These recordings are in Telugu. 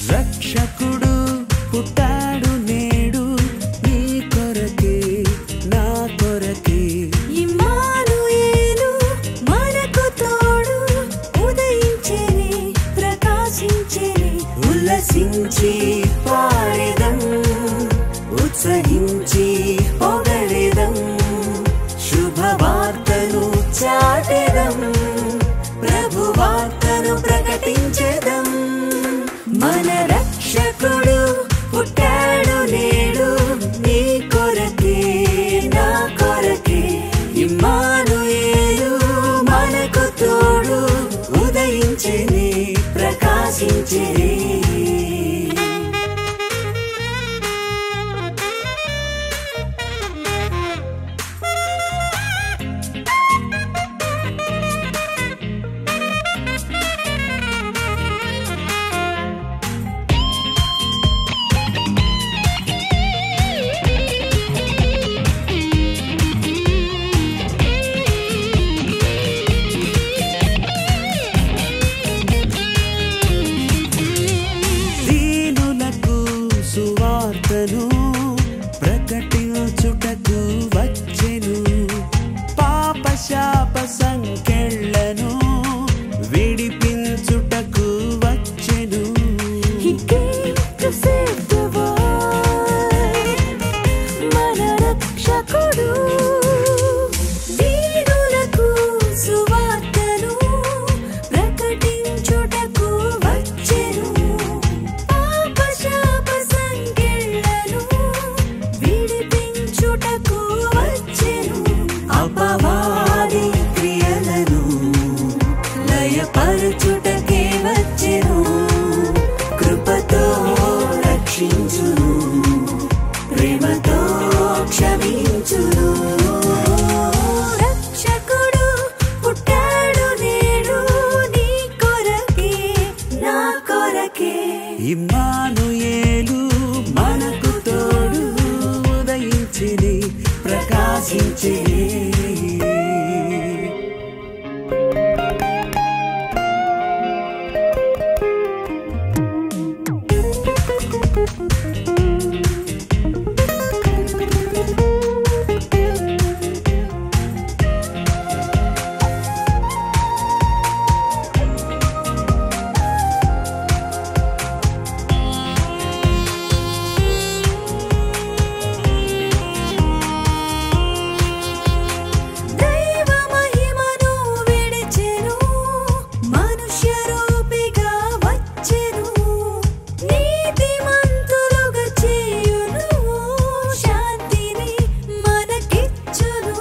రక్షకుడు పుట్టాడు నేడు నీ కొరకే నా కొరకే ఇమ్మానుయేలు మనకు తోడు ఉదయించెనే ప్రకాశించెనే ఉల్లసించి పాడెదం ఉత్సహించి పొగడెదం శుభవార్తను చాటెదం ప్రభు వార్తను ప్రకటించెదం మన రక్షకుడు పుట్టాడు నేడు నీ కొరకే నా కొరకే ఇమ్మానుయేలు మనకు తోడు ఉదయించెనే ప్రకాశించెనే దీనులకు సువార్తను ప్రకటించుటకు వచ్చెను పాప శాప సంకెళ్ళను విడిపించుటకు వచ్చెను He came to save the world. మన రక్షకుడు దీనులకు సువార్తను ప్రకటించుటకు వచ్చెను పాప శాప సంకెళ్ళను విడిపించుటకు వచ్చెను అపవాది క్రియలను లయపరచుటకే వచ్చెను కృపతో రక్షించును ప్రేమతో క్షమించును రక్షకుడు పుట్టాడు నేడు నీ కొరకే నా కొరకే ఇమ్మానుయేలు మనకు తోడు ఉదయించిని ప్రకాశించిని దైవ మహిమను విడిచెను మనుష్య రూపిగా వచ్చెను నీతిమంతులుగా చేయును శాంతిని మనకిచ్చును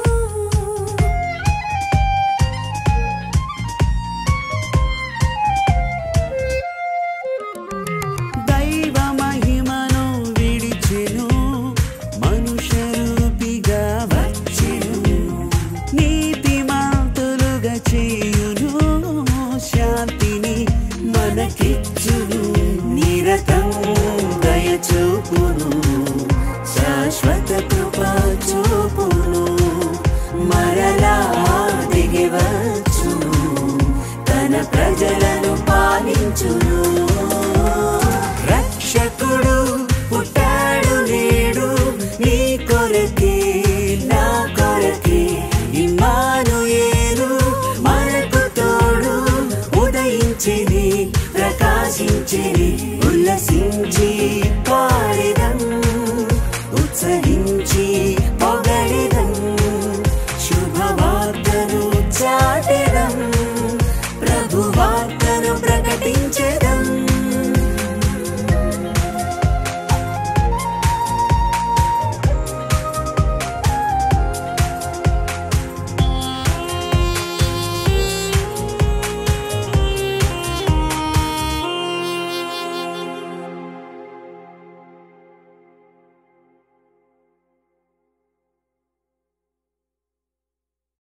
దైవ మహిమను విడిచెను మనుష్య రూపిగా వచ్చెను నీతిమంతులుగా చేయును శాంతిని మనకిచ్చును నిరతం దయచూపును శాశ్వత కృప చూపును మరలా దిగి వచ్చును తన ప్రజలను పాలించును రక్షకుడు పుట్టాడు నేడు నీ కొరకే నా కొరకే ఇమ్మానుయేలు మనకు తోడు ఉదయించిని ప్రకాశించిని ఉల్లసించి పాడిదం ఉత్సహించి పొగడిదం శుభవార్తను చాటెదం ప్రభు వార్తను ప్రకటించెదం